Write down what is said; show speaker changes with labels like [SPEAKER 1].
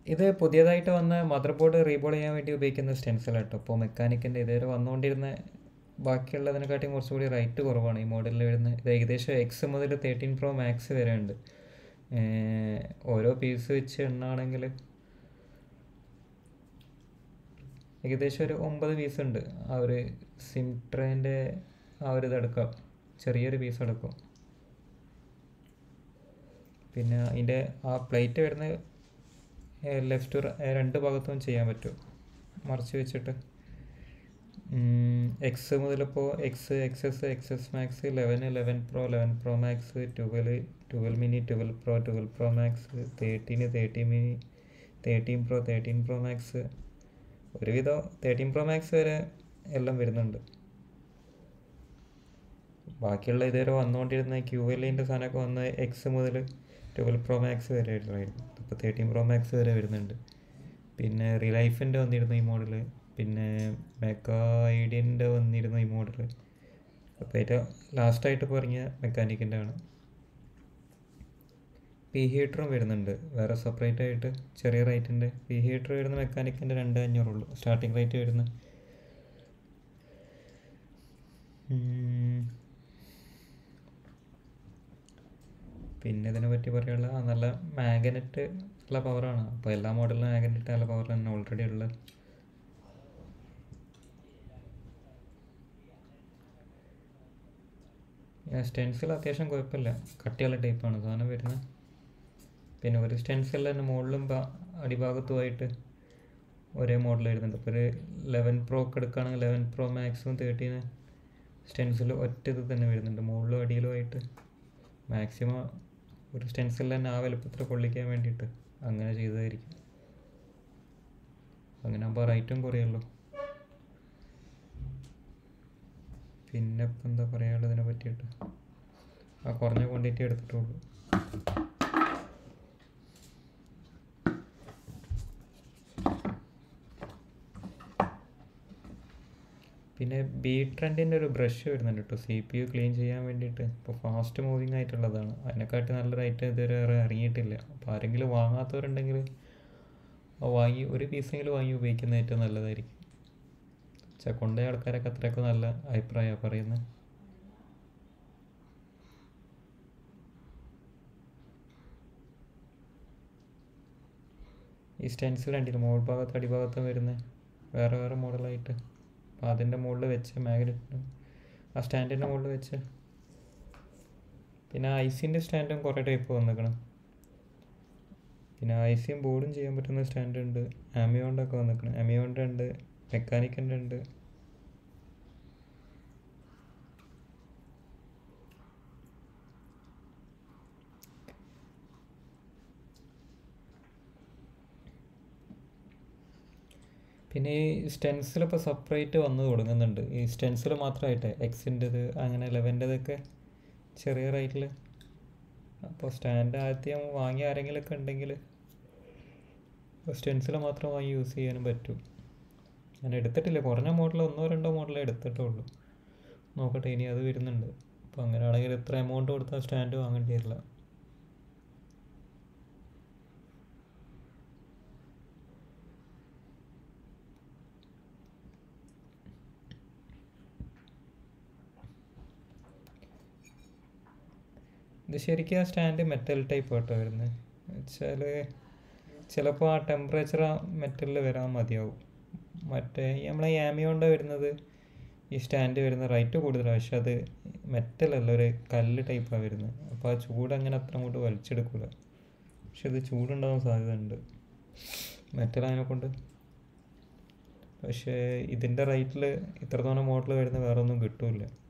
[SPEAKER 1] ഇത് പുതിയതായിട്ട് വന്ന മദർ ബോർഡ് റീബോൾ ചെയ്യാൻ വേണ്ടി ഉപയോഗിക്കുന്ന സ്റ്റെൻസിൽ കേട്ടോ ഇപ്പോൾ മെക്കാനിക്കിൻ്റെ ഇതുവരെ വന്നുകൊണ്ടിരുന്ന ബാക്കിയുള്ളതിനെക്കാട്ടിയും കുറച്ചുകൂടി റേറ്റ് കുറവാണ് ഈ മോഡലിൽ വരുന്നത് ഇത് ഏകദേശം എക്സ് മുതൽ തേർട്ടീൻ പ്രോ മാക്സ് വരെ ഉണ്ട് ഏർ ഓരോ പീസ് വെച്ച് എണ്ണാണെങ്കിൽ ഏകദേശം ഒരു ഒമ്പത് പീസ് ഉണ്ട് ആ ഒരു സിംട്രേൻ്റെ ആ ഒരു ഇതെടുക്കാം ചെറിയൊരു പീസ് എടുക്കും പിന്നെ അതിൻ്റെ ആ പ്ലേറ്റ് വരുന്ന ലെഫ്റ്റ് രണ്ട് ഭാഗത്തും ചെയ്യാൻ പറ്റും മറിച്ച് വെച്ചിട്ട് എക്സ് മുതലിപ്പോൾ X X S X S max eleven eleven pro eleven pro max twelve twelve mini twelve pro twelve pro max thirteen thirteen mini thirteen pro thirteen pro max ഒരുവിധം thirteen pro max വരെ എല്ലാം വരുന്നുണ്ട് ബാക്കിയുള്ള ഇതുവരെ വന്നുകൊണ്ടിരുന്ന Q എല്ലിൻ്റെ സാധനമൊക്കെ വന്ന് X മുതൽ ട്വൽവ് പ്രോ മാക്സ് വരെ ആയിരുന്നു ഇപ്പോൾ തേർട്ടീൻ പ്രോ മാക്സ് വരെ വരുന്നുണ്ട് പിന്നെ റിലൈഫിൻ്റെ വന്നിരുന്നു ഈ മോഡൽ പിന്നെ മെക്കാ ഐഡിയൻ്റെ വന്നിരുന്നു ഈ മോഡൽ അപ്പോൾ ഏറ്റവും ലാസ്റ്റായിട്ട് ഇപ്പോൾ ഇറങ്ങിയ മെക്കാനിക്കിൻ്റെ ആണ് പി ഹീറ്ററും വരുന്നുണ്ട് വേറെ സെപ്പറേറ്റ് ആയിട്ട് ചെറിയ റേറ്റിൻ്റെ പി ഹീറ്റർ വരുന്ന മെക്കാനിക്കിൻ്റെ രണ്ട് അഞ്ഞൂറുള്ളൂ സ്റ്റാർട്ടിങ് റേറ്റ് വരുന്നത് പിന്നെ ഇതിനെ പറ്റി പറയാനുള്ള ആ നല്ല മാഗ്നറ്റ് ഉള്ള പവറാണ് അപ്പോൾ എല്ലാ മോഡലിലും മാഗ്നറ്റ് നല്ല പവർ തന്നെ ഓൾറെഡി ഉള്ളത് സ്റ്റെൻസിൽ അത്യാവശ്യം കുഴപ്പമില്ല കട്ടിയുള്ള ടൈപ്പാണ് സാധനം വരുന്നത് പിന്നെ ഒരു സ്റ്റെൻസിൽ തന്നെ മുകളിലും ബാ- അടിഭാഗത്തുമായിട്ട് ഒരേ മോഡൽ വരുന്നുണ്ട് ഇപ്പോൾ ഒരു ലെവൻ പ്രോ ഒക്കെ എടുക്കുകയാണെങ്കിൽ ലെവൻ പ്രോ മാക്സും തേർട്ടീന് സ്റ്റെൻസിൽ ഒറ്റ ഇത് തന്നെ വരുന്നുണ്ട് മുകളിലും അടിയിലുമായിട്ട് മാക്സിമം ഒരു സ്റ്റെൻസിൽ തന്നെ ആ വലുപ്പത്തിൽ കൊള്ളിക്കാൻ വേണ്ടിയിട്ട് അങ്ങനെ ചെയ്തതായിരിക്കും അങ്ങനെ ആകുമ്പോൾ റൈറ്റും കുറയുള്ളൂ പിന്നെ ഇപ്പം എന്താ പറയാനുള്ളത് ഇതിനെ പറ്റിയിട്ട് ആ കുറഞ്ഞ ക്വാണ്ടിറ്റി എടുത്തിട്ടുള്ളൂ പിന്നെ ബി ട്രെൻഡിൻ്റെ ഒരു ബ്രഷ് വരുന്നുണ്ട് കേട്ടോ സി പി യു ക്ലീൻ ചെയ്യാൻ വേണ്ടിയിട്ട് ഇപ്പോൾ ഫാസ്റ്റ് മൂവിങ് ആയിട്ടുള്ളതാണ് അതിനെക്കാട്ടി നല്ലൊരു ഐറ്റം ഇതുവരെ വേറെ ഇറങ്ങിയിട്ടില്ല അപ്പോൾ ആരെങ്കിലും വാങ്ങാത്തവരുണ്ടെങ്കിൽ അത് വാങ്ങി ഒരു പീസെങ്കിലും വാങ്ങി ഉപയോഗിക്കുന്നത് ഏറ്റവും നല്ലതായിരിക്കും വെച്ചാൽ കൊണ്ടുപോയ ആൾക്കാരൊക്കെ അത്രയൊക്കെ നല്ല അഭിപ്രായമാണ് പറയുന്നത് ഈ സ്റ്റെൻസിൽ കണ്ടില്ല മുകൾ ഭാഗത്ത് അടിഭാഗത്തും വരുന്ന വേറെ വേറെ മോഡലായിട്ട് അപ്പോൾ അതിൻ്റെ മുകളിൽ വെച്ച് മാഗ്നറ്റ് ആ സ്റ്റാൻഡിൻ്റെ മുകളിൽ വെച്ച് പിന്നെ ഐസിൻ്റെ സ്റ്റാൻഡും കുറേ ടൈപ്പ് വന്നിക്കണം പിന്നെ ഐസിയും ബോർഡും ചെയ്യാൻ പറ്റുന്ന സ്റ്റാൻഡ് ഉണ്ട് ആമിയോണ്ട് ഒക്കെ വന്നിക്കണം ആമിയോണ്ട് ഉണ്ട് മെക്കാനിക്കിൻ്റെ ഉണ്ട് പിന്നെ ഈ സ്റ്റെൻസിൽ ഇപ്പോൾ സെപ്പറേറ്റ് വന്ന് തുടങ്ങുന്നുണ്ട് ഈ സ്റ്റെൻസിൽ മാത്രമായിട്ട് എക്സിൻ്റെത് അങ്ങനെ ലെവൻ്റെതൊക്കെ ചെറിയ റേറ്റിൽ അപ്പോൾ സ്റ്റാൻഡ് ആദ്യം വാങ്ങിയ ആരെങ്കിലുമൊക്കെ ഉണ്ടെങ്കിൽ സ്റ്റെൻസിൽ മാത്രം വാങ്ങി യൂസ് ചെയ്യാനും പറ്റും ഞാൻ എടുത്തിട്ടില്ല കുറഞ്ഞ മോഡൽ ഒന്നോ രണ്ടോ മോഡലേ എടുത്തിട്ടുള്ളൂ നോക്കട്ടെ ഇനി അത് വരുന്നുണ്ട് അപ്പോൾ അങ്ങനെയാണെങ്കിൽ ഇത്ര എമൗണ്ട് കൊടുത്താൽ സ്റ്റാൻഡ് വാങ്ങേണ്ടി വരില്ല ഇത് ശരിക്കും ആ സ്റ്റാൻഡ് മെറ്റൽ ടൈപ്പ് കേട്ടോ വരുന്നത് വെച്ചാൽ ചിലപ്പോൾ ആ ടെമ്പറേച്ചർ ആ മെറ്റലിൽ വരാൻ മതിയാവും മറ്റേ നമ്മളെ ആമിയോണ്ട വരുന്നത് ഈ സ്റ്റാൻഡ് വരുന്ന റേറ്റ് കൂടുതലാണ് പക്ഷെ അത് മെറ്റലല്ല ഒരു കല്ല് ടൈപ്പാണ് വരുന്നത് അപ്പോൾ ആ ചൂട് അങ്ങനെ അത്ര അങ്ങോട്ട് വലിച്ചെടുക്കില്ല പക്ഷെ ഇത് ചൂടുണ്ടാവാൻ സാധ്യത ഉണ്ട് മെറ്റൽ അതിനെ കൊണ്ട് പക്ഷേ ഇതിൻ്റെ റേറ്റിൽ ഇത്രത്തോളം മോഡൽ വരുന്ന വേറെ ഒന്നും കിട്ടില്ല